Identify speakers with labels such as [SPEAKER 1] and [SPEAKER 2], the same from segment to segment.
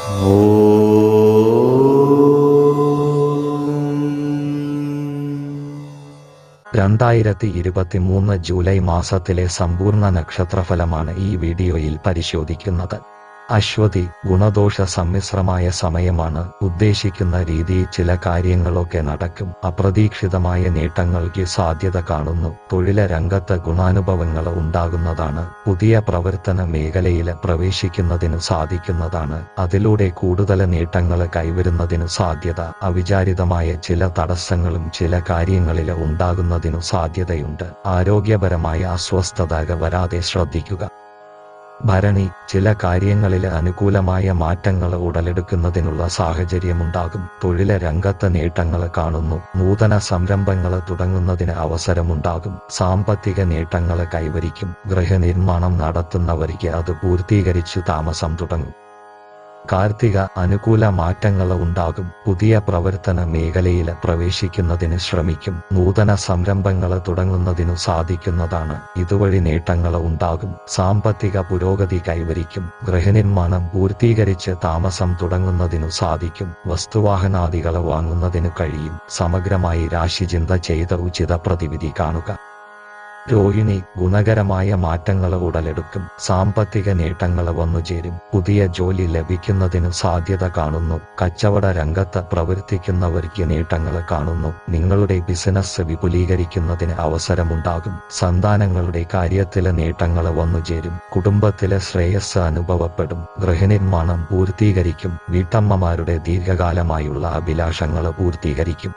[SPEAKER 1] രണ്ടായിരത്തി ഇരുപത്തിമൂന്ന് ജൂലൈ മാസത്തിലെ സമ്പൂർണ്ണ നക്ഷത്രഫലമാണ് ഈ വീഡിയോയിൽ പരിശോധിക്കുന്നത് അശ്വതി ഗുണദോഷ സമ്മിശ്രമായ സമയമാണ് ഉദ്ദേശിക്കുന്ന രീതിയിൽ ചില കാര്യങ്ങളൊക്കെ നടക്കും അപ്രതീക്ഷിതമായ നേട്ടങ്ങൾക്ക് സാധ്യത കാണുന്നു തൊഴില രംഗത്ത് ഗുണാനുഭവങ്ങൾ ഉണ്ടാകുന്നതാണ് പുതിയ പ്രവർത്തന മേഖലയിൽ പ്രവേശിക്കുന്നതിനു സാധിക്കുന്നതാണ് അതിലൂടെ കൂടുതൽ നേട്ടങ്ങൾ കൈവരുന്നതിനു സാധ്യത അവിചാരിതമായ ചില തടസ്സങ്ങളും ചില കാര്യങ്ങളിൽ ഉണ്ടാകുന്നതിനു സാധ്യതയുണ്ട് ആരോഗ്യപരമായ അസ്വസ്ഥത വരാതെ ശ്രദ്ധിക്കുക ഭരണി ചില കാര്യങ്ങളിൽ അനുകൂലമായ മാറ്റങ്ങൾ ഉടലെടുക്കുന്നതിനുള്ള സാഹചര്യമുണ്ടാകും തൊഴില രംഗത്ത് നേട്ടങ്ങൾ കാണുന്നു നൂതന സംരംഭങ്ങൾ തുടങ്ങുന്നതിന് അവസരമുണ്ടാകും സാമ്പത്തിക നേട്ടങ്ങൾ കൈവരിക്കും ഗൃഹനിർമ്മാണം നടത്തുന്നവർക്ക് അത് പൂർത്തീകരിച്ചു താമസം തുടങ്ങും കാർത്തിക അനുകൂല മാറ്റങ്ങൾ ഉണ്ടാകും പുതിയ പ്രവർത്തന മേഖലയിൽ പ്രവേശിക്കുന്നതിന് ശ്രമിക്കും നൂതന സംരംഭങ്ങൾ തുടങ്ങുന്നതിനു സാധിക്കുന്നതാണ് ഇതുവഴി നേട്ടങ്ങൾ ഉണ്ടാകും സാമ്പത്തിക പുരോഗതി കൈവരിക്കും ഗൃഹനിർമ്മാണം പൂർത്തീകരിച്ച് താമസം തുടങ്ങുന്നതിനു സാധിക്കും വസ്തുവാഹനാദികൾ വാങ്ങുന്നതിനു കഴിയും സമഗ്രമായി രാശിചിന്ത ചെയ്ത ഉചിത പ്രതിവിധി കാണുക രോഹിണി ഗുണകരമായ മാറ്റങ്ങൾ ഉടലെടുക്കും സാമ്പത്തിക നേട്ടങ്ങൾ വന്നുചേരും പുതിയ ജോലി ലഭിക്കുന്നതിനു സാധ്യത കാണുന്നു കച്ചവട രംഗത്ത് പ്രവർത്തിക്കുന്നവർക്ക് നേട്ടങ്ങൾ കാണുന്നു നിങ്ങളുടെ ബിസിനസ് വിപുലീകരിക്കുന്നതിന് അവസരമുണ്ടാകും സന്താനങ്ങളുടെ കാര്യത്തിലെ നേട്ടങ്ങൾ വന്നുചേരും കുടുംബത്തിലെ ശ്രേയസ് അനുഭവപ്പെടും ഗൃഹനിർമ്മാണം പൂർത്തീകരിക്കും വീട്ടമ്മമാരുടെ ദീർഘകാലമായുള്ള അഭിലാഷങ്ങൾ പൂർത്തീകരിക്കും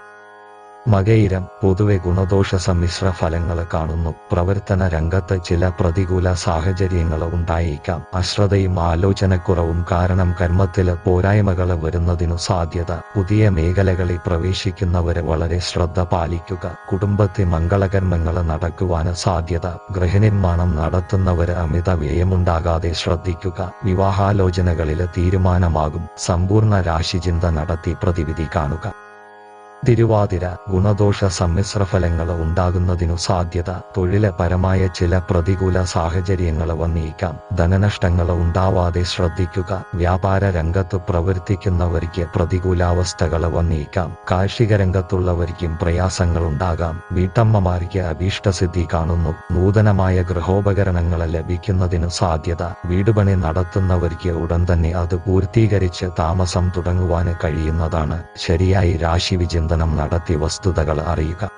[SPEAKER 1] മകയിരം പൊതുവെ ഗുണദോഷ സമ്മിശ്ര ഫലങ്ങൾ കാണുന്നു പ്രവർത്തന രംഗത്ത് ചില പ്രതികൂല സാഹചര്യങ്ങൾ ഉണ്ടായേക്കാം അശ്രദ്ധയും ആലോചനക്കുറവും കാരണം കർമ്മത്തില് പോരായ്മകൾ വരുന്നതിനു സാധ്യത പുതിയ മേഖലകളിൽ പ്രവേശിക്കുന്നവരെ വളരെ ശ്രദ്ധ പാലിക്കുക കുടുംബത്തിൽ മംഗളകർമ്മങ്ങൾ നടക്കുവാന് സാധ്യത ഗൃഹനിർമ്മാണം നടത്തുന്നവര് അമിത വ്യയമുണ്ടാകാതെ ശ്രദ്ധിക്കുക വിവാഹാലോചനകളിൽ തീരുമാനമാകും സമ്പൂർണ്ണ രാശിചിന്ത നടത്തി പ്രതിവിധി കാണുക തിരുവാതിര ഗുണദോഷ സമ്മിശ്ര ഫലങ്ങൾ ഉണ്ടാകുന്നതിനു സാധ്യത തൊഴിലപരമായ ചില പ്രതികൂല സാഹചര്യങ്ങൾ വന്നേക്കാം ധനനഷ്ടങ്ങൾ ഉണ്ടാവാതെ ശ്രദ്ധിക്കുക വ്യാപാര രംഗത്ത് പ്രവർത്തിക്കുന്നവർക്ക് പ്രതികൂലാവസ്ഥകൾ വന്നേക്കാം കാർഷിക രംഗത്തുള്ളവർക്കും പ്രയാസങ്ങൾ ഉണ്ടാകാം വീട്ടമ്മമാർക്ക് അഭീഷ്ടസിദ്ധി കാണുന്നു നൂതനമായ ഗൃഹോപകരണങ്ങൾ ലഭിക്കുന്നതിനു സാധ്യത വീടുപണി നടത്തുന്നവർക്ക് ഉടൻ തന്നെ അത് പൂർത്തീകരിച്ച് താമസം തുടങ്ങുവാന് കഴിയുന്നതാണ് ശരിയായി രാശിവിചിന്തനം നടത്തി വസ്തുതകൾ അറിയുക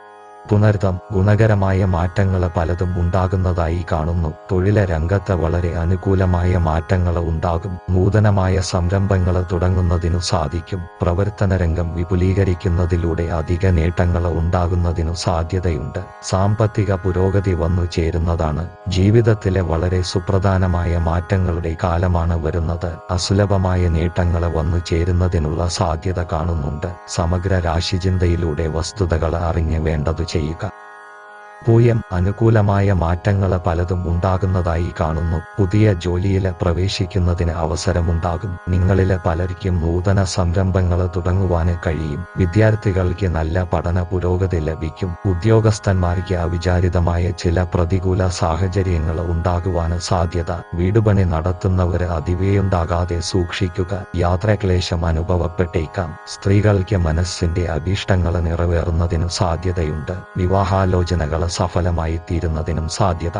[SPEAKER 1] പുനർതം ഗുണകരമായ മാറ്റങ്ങൾ പലതും ഉണ്ടാകുന്നതായി കാണുന്നു തൊഴില രംഗത്ത് വളരെ അനുകൂലമായ മാറ്റങ്ങൾ ഉണ്ടാകും നൂതനമായ സംരംഭങ്ങൾ തുടങ്ങുന്നതിനു സാധിക്കും പ്രവർത്തന രംഗം വിപുലീകരിക്കുന്നതിലൂടെ അധിക നേട്ടങ്ങൾ ഉണ്ടാകുന്നതിനു സാധ്യതയുണ്ട് സാമ്പത്തിക പുരോഗതി വന്നു ചേരുന്നതാണ് ജീവിതത്തിലെ വളരെ സുപ്രധാനമായ മാറ്റങ്ങളുടെ കാലമാണ് വരുന്നത് അസുലഭമായ നേട്ടങ്ങൾ വന്നു ചേരുന്നതിനുള്ള സാധ്യത കാണുന്നുണ്ട് സമഗ്ര രാശിചിന്തയിലൂടെ വസ്തുതകൾ അറിഞ്ഞ് വേണ്ടതു ചെയ്യുക പൂയം അനുകൂലമായ മാറ്റങ്ങൾ പലതും ഉണ്ടാകുന്നതായി കാണുന്നു പുതിയ ജോലിയിൽ പ്രവേശിക്കുന്നതിന് അവസരമുണ്ടാകും നിങ്ങളിലെ പലർക്കും നൂതന സംരംഭങ്ങൾ തുടങ്ങുവാന് കഴിയും വിദ്യാർത്ഥികൾക്ക് നല്ല പഠന പുരോഗതി ലഭിക്കും ഉദ്യോഗസ്ഥന്മാർക്ക് അവിചാരിതമായ ചില പ്രതികൂല സാഹചര്യങ്ങൾ ഉണ്ടാകുവാന് സാധ്യത വീടുപണി നടത്തുന്നവര് അതിവേയുണ്ടാകാതെ സൂക്ഷിക്കുക യാത്രാക്ലേശം അനുഭവപ്പെട്ടേക്കാം സ്ത്രീകൾക്ക് മനസ്സിന്റെ അഭീഷ്ടങ്ങൾ നിറവേറുന്നതിനു സാധ്യതയുണ്ട് വിവാഹാലോചനകൾ സഫലമായി തീരുന്നതിനും സാധ്യത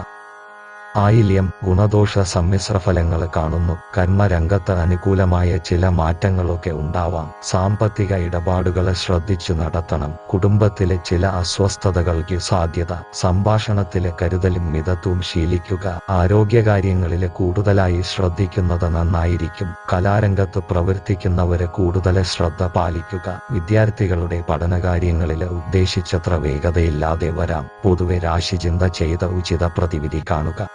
[SPEAKER 1] ആയില്യം ഗുണദോഷ സമ്മിശ്ര ഫലങ്ങൾ കാണുന്നു കർമ്മരംഗത്ത് അനുകൂലമായ ചില മാറ്റങ്ങളൊക്കെ ഉണ്ടാവാം സാമ്പത്തിക ഇടപാടുകൾ ശ്രദ്ധിച്ചു നടത്തണം കുടുംബത്തിലെ ചില അസ്വസ്ഥതകൾക്ക് സാധ്യത സംഭാഷണത്തിലെ കരുതലും മിതത്വവും ശീലിക്കുക ആരോഗ്യകാര്യങ്ങളിൽ കൂടുതലായി ശ്രദ്ധിക്കുന്നത് നന്നായിരിക്കും കലാരംഗത്ത് പ്രവർത്തിക്കുന്നവരെ കൂടുതൽ ശ്രദ്ധ പാലിക്കുക വിദ്യാർത്ഥികളുടെ പഠനകാര്യങ്ങളിൽ ഉദ്ദേശിച്ചത്ര വേഗതയില്ലാതെ വരാം പൊതുവെ രാശിചിന്ത ചെയ്ത ഉചിത പ്രതിവിധി കാണുക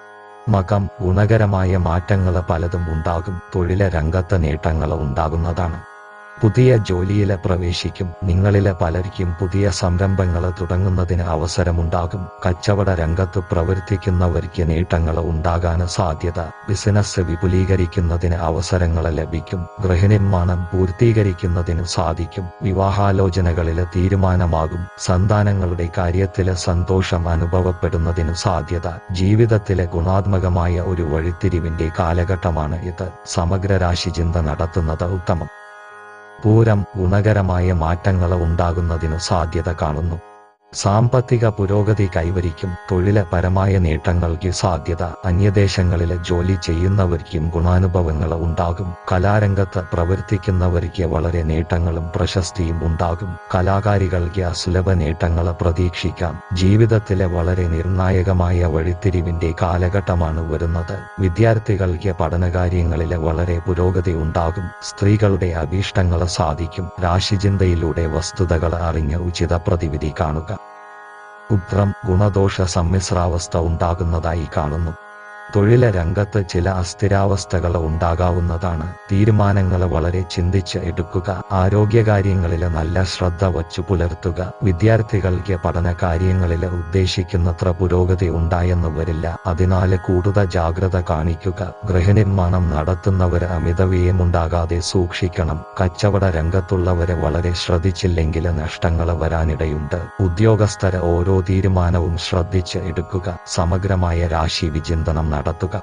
[SPEAKER 1] മകം ഗുണകരമായ മാറ്റങ്ങൾ പലതും ഉണ്ടാകും തൊഴില രംഗത്ത് നേട്ടങ്ങൾ ഉണ്ടാകുന്നതാണ് പുതിയ ജോലിയിലെ പ്രവേശിക്കും നിങ്ങളിലെ പലർക്കും പുതിയ സംരംഭങ്ങൾ തുടങ്ങുന്നതിന് അവസരമുണ്ടാകും കച്ചവട രംഗത്ത് പ്രവർത്തിക്കുന്നവർക്ക് നേട്ടങ്ങൾ ഉണ്ടാകാൻ സാധ്യത ബിസിനസ് വിപുലീകരിക്കുന്നതിന് അവസരങ്ങൾ ലഭിക്കും ഗൃഹനിർമ്മാണം പൂർത്തീകരിക്കുന്നതിന് സാധിക്കും വിവാഹാലോചനകളിൽ തീരുമാനമാകും സന്താനങ്ങളുടെ കാര്യത്തില് സന്തോഷം അനുഭവപ്പെടുന്നതിനു സാധ്യത ജീവിതത്തിലെ ഗുണാത്മകമായ ഒരു വഴിത്തിരിവിന്റെ കാലഘട്ടമാണ് ഇത് സമഗ്ര രാശിചിന്ത നടത്തുന്നത് ഉത്തമം പൂരം ഗുണകരമായ മാറ്റങ്ങൾ ഉണ്ടാകുന്നതിനു സാധ്യത കാണുന്നു സാമ്പത്തിക പുരോഗതി കൈവരിക്കും തൊഴിലപരമായ നേട്ടങ്ങൾക്ക് സാധ്യത അന്യദേശങ്ങളിലെ ജോലി ചെയ്യുന്നവർക്കും ഗുണാനുഭവങ്ങൾ ഉണ്ടാകും കലാരംഗത്ത് പ്രവർത്തിക്കുന്നവർക്ക് വളരെ നേട്ടങ്ങളും പ്രശസ്തിയും ഉണ്ടാകും കലാകാരികൾക്ക് അസുലഭ നേട്ടങ്ങൾ പ്രതീക്ഷിക്കാം ജീവിതത്തിലെ വളരെ നിർണായകമായ വഴിത്തിരിവിന്റെ കാലഘട്ടമാണ് വരുന്നത് വിദ്യാർത്ഥികൾക്ക് പഠനകാര്യങ്ങളിലെ വളരെ പുരോഗതി ഉണ്ടാകും സ്ത്രീകളുടെ അഭീഷ്ടങ്ങൾ സാധിക്കും രാശിചിന്തയിലൂടെ വസ്തുതകൾ അറിഞ്ഞ് ഉചിത പ്രതിവിധി കാണുക ഉത്രം ഗുണദോഷ സമ്മിശ്രാവസ്ഥ ഉണ്ടാകുന്നതായി കാണുന്നു തൊഴില രംഗത്ത് ചില അസ്ഥിരാവസ്ഥകൾ ഉണ്ടാകാവുന്നതാണ് തീരുമാനങ്ങൾ വളരെ ചിന്തിച്ച് എടുക്കുക ആരോഗ്യകാര്യങ്ങളിൽ നല്ല ശ്രദ്ധ വച്ചു പുലർത്തുക വിദ്യാർത്ഥികൾക്ക് പഠന കാര്യങ്ങളിൽ ഉദ്ദേശിക്കുന്നത്ര പുരോഗതി ഉണ്ടായെന്ന് വരില്ല അതിനാൽ കൂടുതൽ ജാഗ്രത കാണിക്കുക ഗൃഹനിർമ്മാണം നടത്തുന്നവർ അമിതവ്യയമുണ്ടാകാതെ സൂക്ഷിക്കണം കച്ചവട രംഗത്തുള്ളവരെ വളരെ ശ്രദ്ധിച്ചില്ലെങ്കിൽ നഷ്ടങ്ങൾ വരാനിടയുണ്ട് ഉദ്യോഗസ്ഥര ഓരോ തീരുമാനവും ശ്രദ്ധിച്ച് എടുക്കുക സമഗ്രമായ രാശി വിചിന്തനം നടത്തുക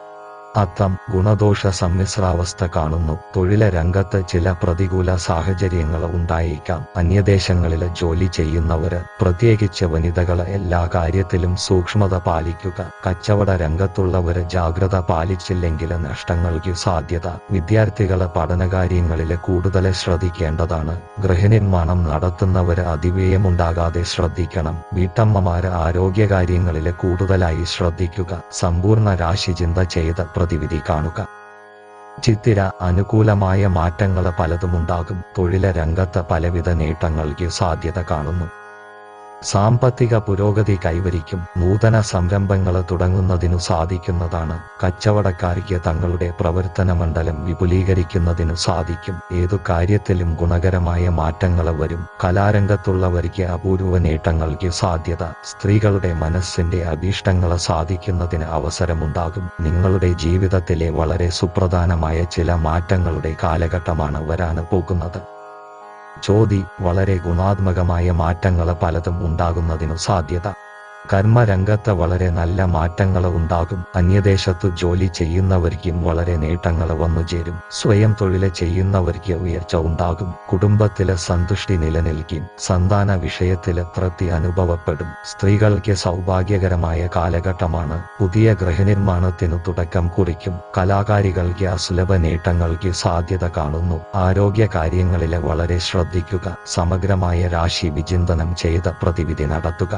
[SPEAKER 1] അത്തം ഗുണദോഷ സമ്മിശ്രാവസ്ഥ കാണുന്നു തൊഴില രംഗത്ത് ചില പ്രതികൂല സാഹചര്യങ്ങൾ ഉണ്ടായേക്കാം അന്യദേശങ്ങളിലെ ജോലി ചെയ്യുന്നവര് പ്രത്യേകിച്ച് വനിതകള് എല്ലാ കാര്യത്തിലും സൂക്ഷ്മത പാലിക്കുക കച്ചവട രംഗത്തുള്ളവര് ജാഗ്രത പാലിച്ചില്ലെങ്കിൽ നഷ്ടങ്ങൾക്ക് സാധ്യത വിദ്യാർത്ഥികള് പഠനകാര്യങ്ങളില് കൂടുതൽ ശ്രദ്ധിക്കേണ്ടതാണ് ഗൃഹനിർമ്മാണം നടത്തുന്നവര് അതിവ്യയമുണ്ടാകാതെ ശ്രദ്ധിക്കണം വീട്ടമ്മമാര് ആരോഗ്യകാര്യങ്ങളില് കൂടുതലായി ശ്രദ്ധിക്കുക സമ്പൂർണ്ണ രാശിചിന്ത ചെയ്ത് പ്രതിവിധി കാണുക ചിത്തിര അനുകൂലമായ മാറ്റങ്ങൾ പലതുമുണ്ടാകും തൊഴില രംഗത്ത് പലവിധ നേട്ടങ്ങൾക്ക് സാധ്യത കാണുന്നു സാമ്പത്തിക പുരോഗതി കൈവരിക്കും നൂതന സംരംഭങ്ങൾ തുടങ്ങുന്നതിനു സാധിക്കുന്നതാണ് കച്ചവടക്കാർക്ക് തങ്ങളുടെ പ്രവർത്തന മണ്ഡലം വിപുലീകരിക്കുന്നതിനു സാധിക്കും ഏതു കാര്യത്തിലും ഗുണകരമായ മാറ്റങ്ങൾ വരും കലാരംഗത്തുള്ളവർക്ക് അപൂർവ നേട്ടങ്ങൾക്ക് സാധ്യത സ്ത്രീകളുടെ മനസ്സിന്റെ അഭീഷ്ടങ്ങൾ സാധിക്കുന്നതിന് അവസരമുണ്ടാകും നിങ്ങളുടെ ജീവിതത്തിലെ വളരെ സുപ്രധാനമായ ചില മാറ്റങ്ങളുടെ കാലഘട്ടമാണ് വരാന് പോകുന്നത് ചോതി വളരെ ഗുണാത്മകമായ മാറ്റങ്ങൾ പലതും ഉണ്ടാകുന്നതിനു സാധ്യത കർമ്മരംഗത്ത് വളരെ നല്ല മാറ്റങ്ങൾ ഉണ്ടാകും അന്യദേശത്തു ജോലി ചെയ്യുന്നവർക്കും വളരെ നേട്ടങ്ങൾ വന്നുചേരും സ്വയം തൊഴിൽ ചെയ്യുന്നവർക്ക് ഉയർച്ച ഉണ്ടാകും കുടുംബത്തിലെ സന്തുഷ്ടി നിലനിൽക്കും സന്താന വിഷയത്തില് തൃപ്തി അനുഭവപ്പെടും സ്ത്രീകൾക്ക് സൗഭാഗ്യകരമായ കാലഘട്ടമാണ് പുതിയ ഗൃഹനിർമ്മാണത്തിനു തുടക്കം കുറിക്കും കലാകാരികൾക്ക് അസുലഭ നേട്ടങ്ങൾക്ക് സാധ്യത കാണുന്നു ആരോഗ്യ കാര്യങ്ങളിലെ വളരെ ശ്രദ്ധിക്കുക സമഗ്രമായ രാശി വിചിന്തനം ചെയ്ത പ്രതിവിധി നടത്തുക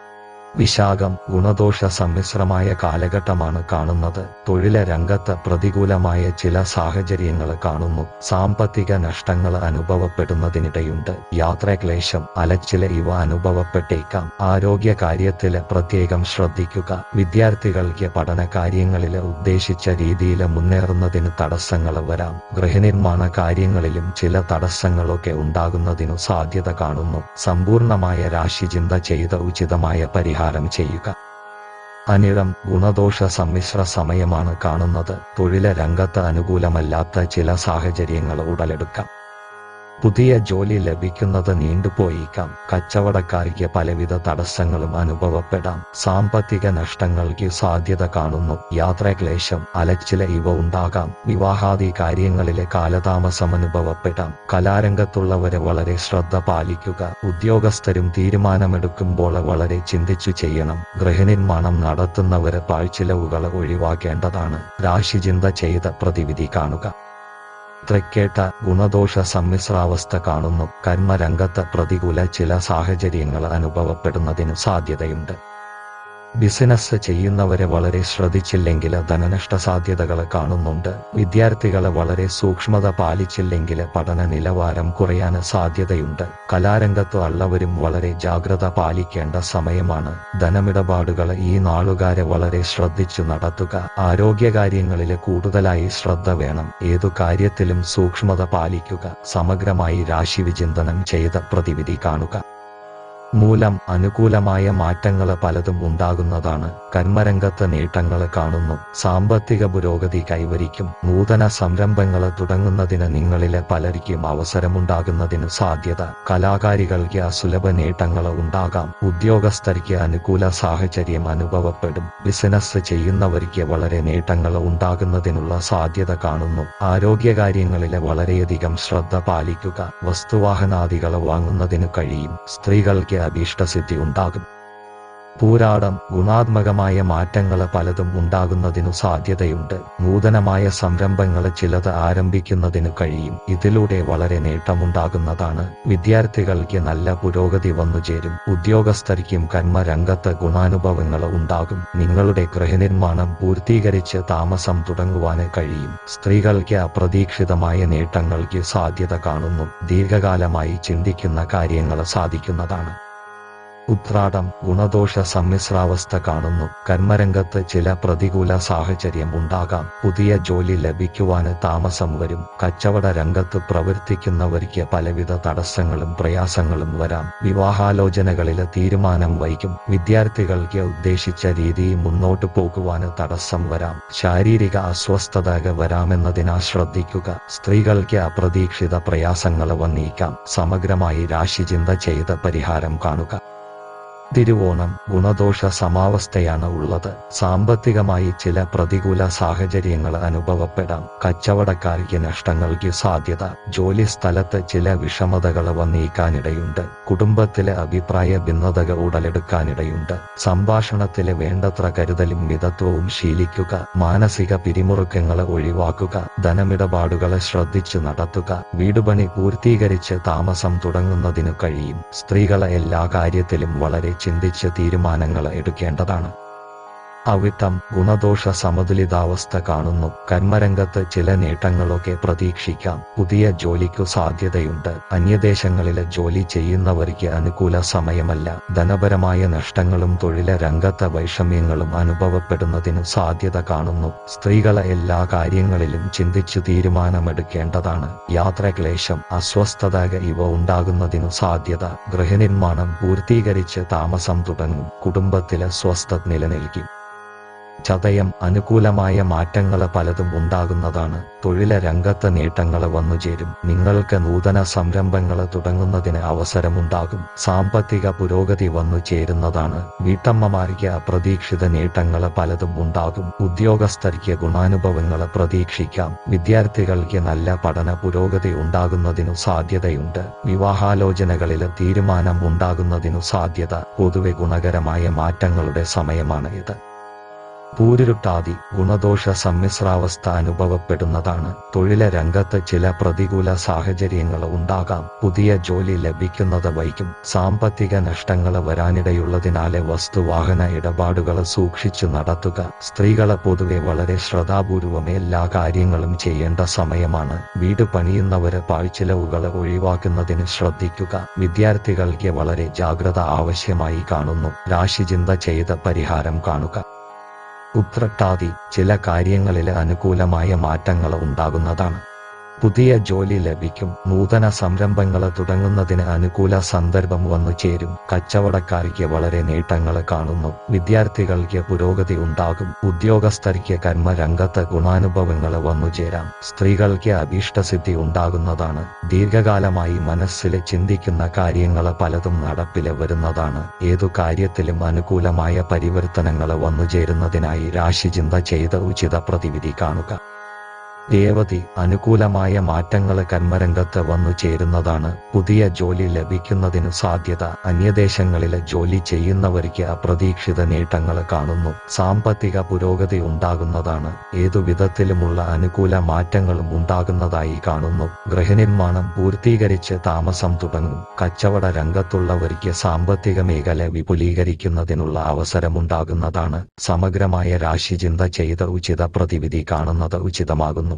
[SPEAKER 1] വിശാഖം ഗുണദോഷ സമ്മിശ്രമായ കാലഘട്ടമാണ് കാണുന്നത് തൊഴില രംഗത്ത് പ്രതികൂലമായ ചില സാഹചര്യങ്ങൾ കാണുന്നു സാമ്പത്തിക നഷ്ടങ്ങൾ അനുഭവപ്പെടുന്നതിനിടയുണ്ട് യാത്രാക്ലേശം അലച്ചില ഇവ അനുഭവപ്പെട്ടേക്കാം ആരോഗ്യ കാര്യത്തില് പ്രത്യേകം ശ്രദ്ധിക്കുക വിദ്യാർത്ഥികൾക്ക് പഠന കാര്യങ്ങളിൽ ഉദ്ദേശിച്ച രീതിയിൽ മുന്നേറുന്നതിന് തടസ്സങ്ങൾ വരാം ഗൃഹനിർമ്മാണ കാര്യങ്ങളിലും ചില തടസ്സങ്ങളൊക്കെ ഉണ്ടാകുന്നതിനു സാധ്യത കാണുന്നു സമ്പൂർണമായ രാശിചിന്ത ചെയ്ത ഉചിതമായ പരിഹാരം പരിഹാരം ചെയ്യുക അനിഴം ഗുണദോഷ സമ്മിശ്ര സമയമാണ് കാണുന്നത് തൊഴില രംഗത്ത് അനുകൂലമല്ലാത്ത ചില സാഹചര്യങ്ങൾ ഉടലെടുക്കാം പുതിയ ജോലി ലഭിക്കുന്നത് നീണ്ടുപോയേക്കാം കച്ചവടക്കാർക്ക് പലവിധ തടസ്സങ്ങളും അനുഭവപ്പെടാം സാമ്പത്തിക നഷ്ടങ്ങൾക്ക് സാധ്യത കാണുന്നു യാത്രാക്ലേശം അലച്ചില ഇവ ഉണ്ടാകാം വിവാഹാദി കാര്യങ്ങളിലെ കാലതാമസം അനുഭവപ്പെടാം കലാരംഗത്തുള്ളവരെ വളരെ ശ്രദ്ധ പാലിക്കുക ഉദ്യോഗസ്ഥരും തീരുമാനമെടുക്കുമ്പോൾ വളരെ ചിന്തിച്ചു ചെയ്യണം ഗൃഹനിർമ്മാണം നടത്തുന്നവരെ പാഴ്ചിലവുകൾ ഒഴിവാക്കേണ്ടതാണ് രാശിചിന്ത ചെയ്ത പ്രതിവിധി കാണുക തൃക്കേട്ട ഗുണദോഷ സമ്മിശ്രാവസ്ഥ കാണുന്നു കർമ്മരംഗത്ത് പ്രതികൂല ചില സാഹചര്യങ്ങൾ അനുഭവപ്പെടുന്നതിന് സാധ്യതയുണ്ട് ബിസിനസ് ചെയ്യുന്നവരെ വളരെ ശ്രദ്ധിച്ചില്ലെങ്കിൽ ധനനഷ്ട സാധ്യതകൾ കാണുന്നുണ്ട് വിദ്യാർത്ഥികളെ വളരെ സൂക്ഷ്മത പാലിച്ചില്ലെങ്കിൽ പഠന നിലവാരം കുറയാൻ സാധ്യതയുണ്ട് കലാരംഗത്ത് ഉള്ളവരും വളരെ ജാഗ്രത പാലിക്കേണ്ട സമയമാണ് ധനമിടപാടുകൾ ഈ നാളുകാരെ വളരെ ശ്രദ്ധിച്ചു നടത്തുക ആരോഗ്യകാര്യങ്ങളിൽ കൂടുതലായി ശ്രദ്ധ വേണം ഏതു കാര്യത്തിലും സൂക്ഷ്മത പാലിക്കുക സമഗ്രമായി രാശിവിചിന്തനം ചെയ്ത പ്രതിവിധി കാണുക മൂലം അനുകൂലമായ മാറ്റങ്ങൾ പലതും ഉണ്ടാകുന്നതാണ് കർമ്മരംഗത്ത് നേട്ടങ്ങൾ കാണുന്നു സാമ്പത്തിക പുരോഗതി കൈവരിക്കും നൂതന സംരംഭങ്ങൾ തുടങ്ങുന്നതിന് നിങ്ങളിലെ പലർക്കും അവസരമുണ്ടാകുന്നതിന് സാധ്യത കലാകാരികൾക്ക് അസുലഭ നേട്ടങ്ങൾ ഉണ്ടാകാം ഉദ്യോഗസ്ഥർക്ക് അനുകൂല സാഹചര്യം അനുഭവപ്പെടും ബിസിനസ് ചെയ്യുന്നവർക്ക് വളരെ നേട്ടങ്ങൾ ഉണ്ടാകുന്നതിനുള്ള സാധ്യത കാണുന്നു ആരോഗ്യകാര്യങ്ങളിലെ വളരെയധികം ശ്രദ്ധ പാലിക്കുക വസ്തുവാഹനാദികൾ വാങ്ങുന്നതിന് കഴിയും സ്ത്രീകൾക്ക് അഭീഷ്ടസിദ്ധി ഉണ്ടാകും പൂരാടം ഗുണാത്മകമായ മാറ്റങ്ങൾ പലതും ഉണ്ടാകുന്നതിനു സാധ്യതയുണ്ട് നൂതനമായ സംരംഭങ്ങൾ ചിലത് ആരംഭിക്കുന്നതിനു കഴിയും ഇതിലൂടെ വളരെ നേട്ടമുണ്ടാകുന്നതാണ് വിദ്യാർത്ഥികൾക്ക് നല്ല പുരോഗതി വന്നുചേരും ഉദ്യോഗസ്ഥർക്കും കർമ്മരംഗത്ത് ഗുണാനുഭവങ്ങൾ ഉണ്ടാകും നിങ്ങളുടെ ഗൃഹനിർമ്മാണം പൂർത്തീകരിച്ച് താമസം തുടങ്ങുവാന് കഴിയും സ്ത്രീകൾക്ക് അപ്രതീക്ഷിതമായ നേട്ടങ്ങൾക്ക് സാധ്യത കാണുന്നു ദീർഘകാലമായി ചിന്തിക്കുന്ന കാര്യങ്ങൾ സാധിക്കുന്നതാണ് ഉത്രാടം ഗുണദോഷ സമ്മിശ്രാവസ്ഥ കാണുന്നു കർമ്മരംഗത്ത് ചില പ്രതികൂല സാഹചര്യം ഉണ്ടാകാം പുതിയ ജോലി ലഭിക്കുവാന് താമസം വരും കച്ചവട രംഗത്ത് പ്രവർത്തിക്കുന്നവർക്ക് പലവിധ തടസ്സങ്ങളും പ്രയാസങ്ങളും വരാം വിവാഹാലോചനകളിൽ തീരുമാനം വൈകും വിദ്യാർത്ഥികൾക്ക് ഉദ്ദേശിച്ച രീതിയിൽ മുന്നോട്ടു പോകുവാന് തടസ്സം വരാം ശാരീരിക അസ്വസ്ഥത വരാമെന്നതിനാ ശ്രദ്ധിക്കുക സ്ത്രീകൾക്ക് അപ്രതീക്ഷിത പ്രയാസങ്ങൾ വന്നേക്കാം സമഗ്രമായി രാശിചിന്ത ചെയ്ത പരിഹാരം കാണുക തിരുവോണം ഗുണദോഷ സമാവസ്ഥയാണ് ഉള്ളത് സാമ്പത്തികമായി ചില പ്രതികൂല സാഹചര്യങ്ങൾ അനുഭവപ്പെടാം കച്ചവടക്കാർക്ക് നഷ്ടങ്ങൾക്ക് സാധ്യത ജോലി സ്ഥലത്ത് ചില വിഷമതകൾ വന്നേക്കാനിടയുണ്ട് കുടുംബത്തിലെ അഭിപ്രായ ഭിന്നതകൾ ഉടലെടുക്കാനിടയുണ്ട് സംഭാഷണത്തിലെ വേണ്ടത്ര കരുതലും മിതത്വവും ശീലിക്കുക മാനസിക പിരിമുറുക്കങ്ങൾ ഒഴിവാക്കുക ധനമിടപാടുകളെ ശ്രദ്ധിച്ചു നടത്തുക വീടുപണി പൂർത്തീകരിച്ച് താമസം തുടങ്ങുന്നതിനു കഴിയും സ്ത്രീകളെ എല്ലാ കാര്യത്തിലും വളരെ ചിന്തിച്ച് തീരുമാനങ്ങൾ എടുക്കേണ്ടതാണ് അവിട്ടം ഗുണദോഷ സമതുലിതാവസ്ഥ കാണുന്നു കർമ്മരംഗത്ത് ചില നേട്ടങ്ങളൊക്കെ പ്രതീക്ഷിക്കാം പുതിയ ജോലിക്കു സാധ്യതയുണ്ട് അന്യദേശങ്ങളിലെ ജോലി ചെയ്യുന്നവർക്ക് അനുകൂല സമയമല്ല ധനപരമായ നഷ്ടങ്ങളും തൊഴില രംഗത്തെ വൈഷമ്യങ്ങളും അനുഭവപ്പെടുന്നതിന് സാധ്യത കാണുന്നു സ്ത്രീകളെ എല്ലാ കാര്യങ്ങളിലും ചിന്തിച്ചു തീരുമാനമെടുക്കേണ്ടതാണ് യാത്രക്ലേശം അസ്വസ്ഥത ഇവ ഉണ്ടാകുന്നതിനു സാധ്യത ഗൃഹനിർമ്മാണം പൂർത്തീകരിച്ച് താമസം തുടങ്ങും കുടുംബത്തിലെ സ്വസ്ഥത നിലനിൽക്കും ചതയം അനുകൂലമായ മാറ്റങ്ങൾ പലതും ഉണ്ടാകുന്നതാണ് തൊഴില രംഗത്ത് നേട്ടങ്ങൾ വന്നുചേരും നിങ്ങൾക്ക് നൂതന സംരംഭങ്ങൾ തുടങ്ങുന്നതിന് അവസരമുണ്ടാകും സാമ്പത്തിക പുരോഗതി വന്നു ചേരുന്നതാണ് വീട്ടമ്മമാർക്ക് അപ്രതീക്ഷിത നേട്ടങ്ങൾ പലതും ഉണ്ടാകും ഉദ്യോഗസ്ഥർക്ക് ഗുണാനുഭവങ്ങൾ പ്രതീക്ഷിക്കാം വിദ്യാർത്ഥികൾക്ക് നല്ല പഠന പുരോഗതി ഉണ്ടാകുന്നതിനു സാധ്യതയുണ്ട് വിവാഹാലോചനകളിൽ തീരുമാനം ഉണ്ടാകുന്നതിനു സാധ്യത പൊതുവെ ഗുണകരമായ മാറ്റങ്ങളുടെ സമയമാണ് ഇത് പൂരുരുട്ടാതി ഗുണദോഷ സമ്മിശ്രാവസ്ഥ അനുഭവപ്പെടുന്നതാണ് തൊഴില രംഗത്ത് ചില പ്രതികൂല സാഹചര്യങ്ങൾ ഉണ്ടാകാം പുതിയ ജോലി ലഭിക്കുന്നത് വൈകും സാമ്പത്തിക നഷ്ടങ്ങൾ വരാനിടയുള്ളതിനാലെ വസ്തുവാഹന ഇടപാടുകൾ സൂക്ഷിച്ചു നടത്തുക സ്ത്രീകളെ പൊതുവെ വളരെ ശ്രദ്ധാപൂർവം എല്ലാ കാര്യങ്ങളും ചെയ്യേണ്ട സമയമാണ് വീട് പണിയുന്നവരെ പാഴ്ചിലവുകൾ ഒഴിവാക്കുന്നതിന് ശ്രദ്ധിക്കുക വിദ്യാർത്ഥികൾക്ക് വളരെ ജാഗ്രത ആവശ്യമായി കാണുന്നു രാശിചിന്ത ചെയ്ത പരിഹാരം കാണുക ഉത്രട്ടാതി ചില കാര്യങ്ങളിൽ അനുകൂലമായ മാറ്റങ്ങൾ ഉണ്ടാകുന്നതാണ് പുതിയ ജോലി ലഭിക്കും നൂതന സംരംഭങ്ങൾ തുടങ്ങുന്നതിന് അനുകൂല സന്ദർഭം വന്നു ചേരും കച്ചവടക്കാർക്ക് വളരെ നേട്ടങ്ങൾ കാണുന്നു വിദ്യാർത്ഥികൾക്ക് പുരോഗതി ഉണ്ടാകും ഉദ്യോഗസ്ഥർക്ക് കർമ്മരംഗത്ത് ഗുണാനുഭവങ്ങൾ വന്നുചേരാം സ്ത്രീകൾക്ക് അഭീഷ്ടസിദ്ധി ഉണ്ടാകുന്നതാണ് ദീർഘകാലമായി മനസ്സിൽ ചിന്തിക്കുന്ന കാര്യങ്ങൾ പലതും നടപ്പിൽ വരുന്നതാണ് ഏതു കാര്യത്തിലും അനുകൂലമായ പരിവർത്തനങ്ങൾ വന്നുചേരുന്നതിനായി രാശിചിന്ത ചെയ്ത ഉചിത പ്രതിവിധി കാണുക രേവതി അനുകൂലമായ മാറ്റങ്ങൾ കർമ്മരംഗത്ത് വന്നു ചേരുന്നതാണ് പുതിയ ജോലി ലഭിക്കുന്നതിനു സാധ്യത അന്യദേശങ്ങളിലെ ജോലി ചെയ്യുന്നവർക്ക് അപ്രതീക്ഷിത നേട്ടങ്ങൾ കാണുന്നു സാമ്പത്തിക പുരോഗതി ഉണ്ടാകുന്നതാണ് ഏതു വിധത്തിലുമുള്ള അനുകൂല മാറ്റങ്ങളും ഉണ്ടാകുന്നതായി കാണുന്നു ഗൃഹനിർമ്മാണം പൂർത്തീകരിച്ച് താമസം തുടങ്ങും കച്ചവട രംഗത്തുള്ളവർക്ക് സാമ്പത്തിക മേഖല വിപുലീകരിക്കുന്നതിനുള്ള അവസരമുണ്ടാകുന്നതാണ് സമഗ്രമായ രാശിചിന്ത ചെയ്ത് ഉചിത പ്രതിവിധി കാണുന്നത് ഉചിതമാകുന്നു